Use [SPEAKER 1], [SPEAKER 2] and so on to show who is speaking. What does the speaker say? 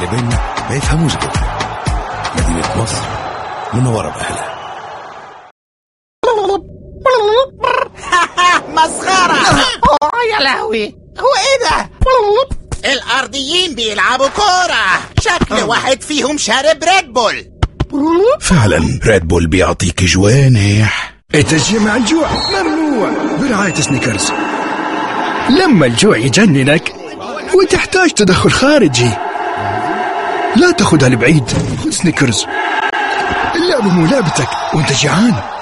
[SPEAKER 1] اللي بيننا ما يفهموش غيرنا مدينة مصر منورة بأهلها
[SPEAKER 2] مسخرة يا لهوي هو ايه ده الارضيين بيلعبوا كورة شكل واحد فيهم شارب ريد بول
[SPEAKER 1] فعلا ريد بول بيعطيك جوانح
[SPEAKER 3] التشجيع مع الجوع ممنوع برعاية سنيكرز لما الجوع يجننك وتحتاج تدخل خارجي لا تاخدها لبعيد خذ سنيكرز اللعبة مو لعبتك وانت جيعان